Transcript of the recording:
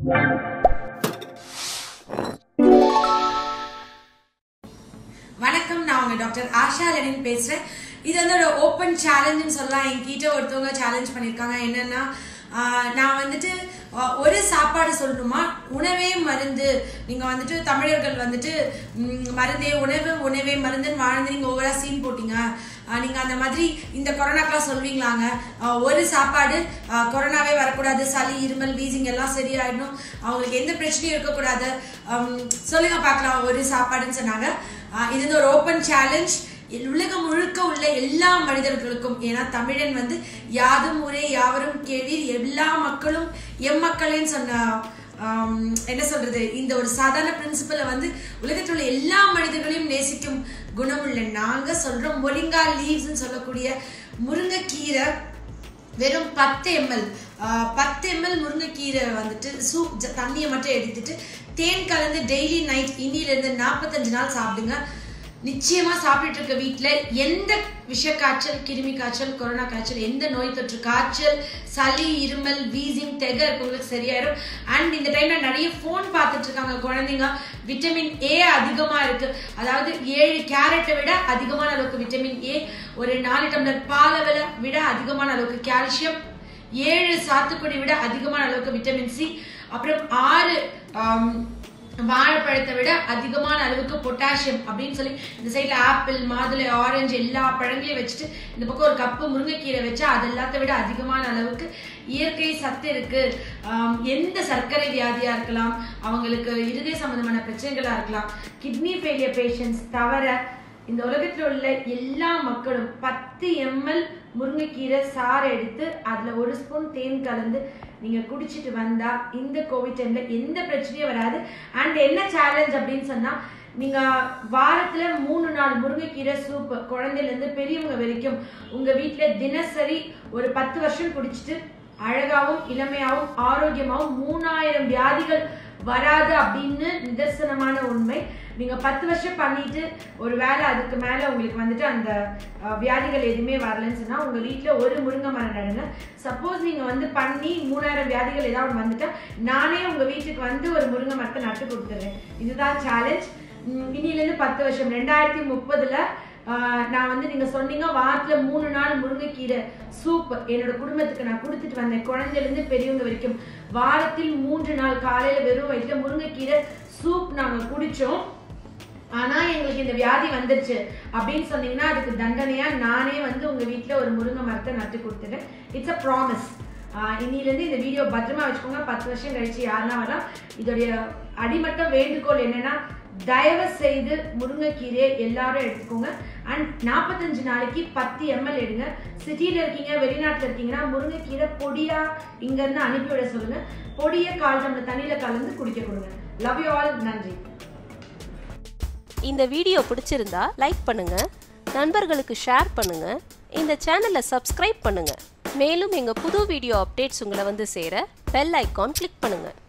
வணக்கம் நான் உங்க டாக்டர் ஆஷா லெனின் பேசுறேன் இது வந்து ஒரு ஓப்பன் சேலஞ்சுன்னு சொல்லலாம் என்கிட்ட ஒருத்தவங்க சேலஞ்ச் பண்ணியிருக்காங்க என்னன்னா ஆஹ், நான் வந்துட்டு ஆஹ், ஒரு சாப்பாடு சொல்லணுமா உணவே மருந்து நீங்க வந்துட்டு தமிழர்கள் வந்துட்டு ம், மருந்தே உணவு உணவே மருந்துன்னு வாழ்ந்து நீங்க ஓவரா சீன் போட்டீங்க ஆஹ், நீங்க அந்த மாதிரி இந்த கொரோனாக்கெல்லாம் சொல்வீங்களாங்க ஆஹ், ஒரு சாப்பாடு ஆஹ், கொரோனாவே வரக்கூடாது சளி இருமல் வீசிங் எல்லாம் சரியாயிடணும் அவங்களுக்கு எந்த பிரச்சனையும் இருக்கக்கூடாது ஆம், சொல்லுங்க பார்க்கலாம் ஒரு சாப்பாடுன்னு சொன்னாங்க ஆஹ், இது வந்து ஒரு ஓப்பன் சேலஞ்ச் உலகம் முழுக்க உள்ள எல்லா மனிதர்களுக்கும் ஏன்னா தமிழன் வந்து யாதும் ஊரே யாவரும் கேளீர் எல்லா மக்களும் எம்மக்களேன்னு சொன்ன ஆம், என்ன சொல்றது இந்த ஒரு சாதாரண பிரின்சிபலை வந்து உலகத்தில் உள்ள எல்லா மனிதர்களையும் நேசிக்கும் குணமுள்ள நாங்க சொல்றோம் மொரிங்கா லீவ்ஸ்ன்னு சொல்லக்கூடிய முருங்கைக்கீரை வெறும் பத்து எம்எல் பத்து எம்எல் முருங்கைக்கீரை வந்துட்டு சூப் ஜ- தண்ணியை மட்டும் எடுத்துட்டு தேன் கலந்து டெய்லி நைட் இன்னிலிருந்து நாற்பத்தஞ்சு நாள் சாப்பிடுங்க நிச்சயமா சாப்பிட்டுட்டு இருக்க வீட்ல எந்த விஷ காய்ச்சல் கிருமி காய்ச்சல் கொரோனா காய்ச்சல் எந்த நோய் தொற்று காய்ச்சல் சளி இருமல் வீசிங் தெக இருக்கவங்களுக்கு சரியாயிரும் அண்ட் இந்த டைம்ல நிறைய ஃபோன் பார்த்துட்டு இருக்காங்க குழந்தைங்க விட்டமின் ஏ அதிகமா இருக்கு அதாவது ஏழு கேரட்டை விட அதிகமான அளவுக்கு விட்டமின் ஏ ஒரு நாலு டம்ளர் பாலை விட விட அதிகமான அளவுக்கு கால்சியம் ஏழு சாத்துக்குடி விட அதிகமான அளவுக்கு விட்டமின் சி அப்புறம் ஆறு ஆம், வாழைப்பழத்தை விட அதிகமான அளவுக்கு பொட்டாசியம் அப்படின்னு சொல்லி இந்த சைடுல ஆப்பிள் மாதுளை ஆரஞ்சு எல்லா பழங்களையும் வச்சுட்டு இந்த பக்கம் ஒரு கப்பு முருங்கைக்கீரை வச்சா அது எல்லாத்த விட அதிகமான அளவுக்கு இயற்கை சத்து இருக்கு ஆம், எந்த சர்க்கரை வியாதியா இருக்கலாம் அவங்களுக்கு இருதய சம்பந்தமான பிரச்சனைகளா இருக்கலாம் கிட்னி ஃபெயிலியர் பேஷண்ட்ஸ் தவிர இந்த உலகத்துல உள்ள எல்லா மக்களும் பத்து எம்எல் முருங்கைக்கீரை சாறு எடுத்து அதுல ஒரு ஸ்பூன் தேன் கலந்து நீங்க குடிச்சிட்டு வந்தா இந்த கோவிட் டைம்ல எந்த பிரச்சனையும் வராது அண்ட் என்ன சேலஞ்ச் அப்படின்னு சொன்னா நீங்க வாரத்துல மூணு நாள் முருங்கைக்கீரை சூப் குழந்தையில இருந்து பெரியவங்க வரைக்கும் உங்க வீட்ல தினசரி ஒரு பத்து வருஷம் குடிச்சிட்டு அழகாவும் இளமையாவும் ஆரோக்கியமாவும் மூணாயிரம் வியாதிகள் வராது அப்படின்னு நிதர்சனமான உண்மை நீங்க பத்து வருஷம் பண்ணிட்டு ஒரு வேளை அதுக்கு மேல உங்களுக்கு வந்துட்டு அந்த அஹ், வியாதிகள் எதுவுமே வரலன்னு சொன்னா உங்க வீட்ல ஒரு முருங்கை மரம் நடுங்க சப்போஸ் நீங்க வந்து பண்ணி மூணாயிரம் வியாதிகள் ஏதாவது வந்துட்டா நானே உங்க வீட்டுக்கு வந்து ஒரு முருங்கை மரத்தை நட்டு கொடுத்துறேன் இதுதான் சேலஞ்ச் இன்னிலேருந்து பத்து வருஷம் ரெண்டாயிரத்தி முப்பதுல ஆஹ் நான் வந்து நீங்க சொன்னீங்க வாரத்துல மூணு நாள் முருங்கைக்கீரை சூப் என்னோட குடும்பத்துக்கு நான் கொடுத்துட்டு வந்தேன் குழந்தையில இருந்து பெரியவங்க வரைக்கும் வாரத்தில் மூன்று நாள் காலையில வெறும் வயிற்றுல முருங்கைக்கீரை சூப் நாங்க குடிச்சோம் ஆனா எங்களுக்கு இந்த வியாதி வந்துருச்சு அப்படின்னு சொன்னீங்கன்னா அதுக்கு தண்டனையா நானே வந்து உங்க வீட்ல ஒரு முருங்கை மரத்தை நட்டு கொடுத்துட்டேன் இட்ஸ் அ ப்ராமிஸ் இன்னிலேருந்து இந்த வீடியோ பத்திரமா வச்சுக்கோங்க பத்து வருஷம் கழிச்சு யாருன்னா வரலாம் இதோடைய அடிமட்ட வேண்டுகோள் என்னன்னா தயவு செய்து முருங்கைக்கீரையை எல்லாரும் எடுத்துக்கோங்க அண்ட் நாற்பத்தஞ்சு நாளைக்கு பத்து எம்எல் எடுங்க சிட்டியில் இருக்கீங்க வெளிநாட்டில் இருக்கீங்கன்னா முருங்கைக்கீரை பொடியா இங்கேருந்து அனுப்பிவிட சொல்லுங்க பொடியை கால் டம்ளர் தண்ணியில கலந்து குடிக்க கொடுங்க லவ் யூ ஆல் நன்றி இந்த வீடியோ பிடிச்சிருந்தா லைக் பண்ணுங்க நண்பர்களுக்கு ஷேர் பண்ணுங்க இந்த சேனலை சப்ஸ்கிரைப் பண்ணுங்க மேலும் எங்க புது வீடியோ அப்டேட்ஸ் உங்களை வந்து சேர பெல் ஐகான் கிளிக் பண்ணுங்க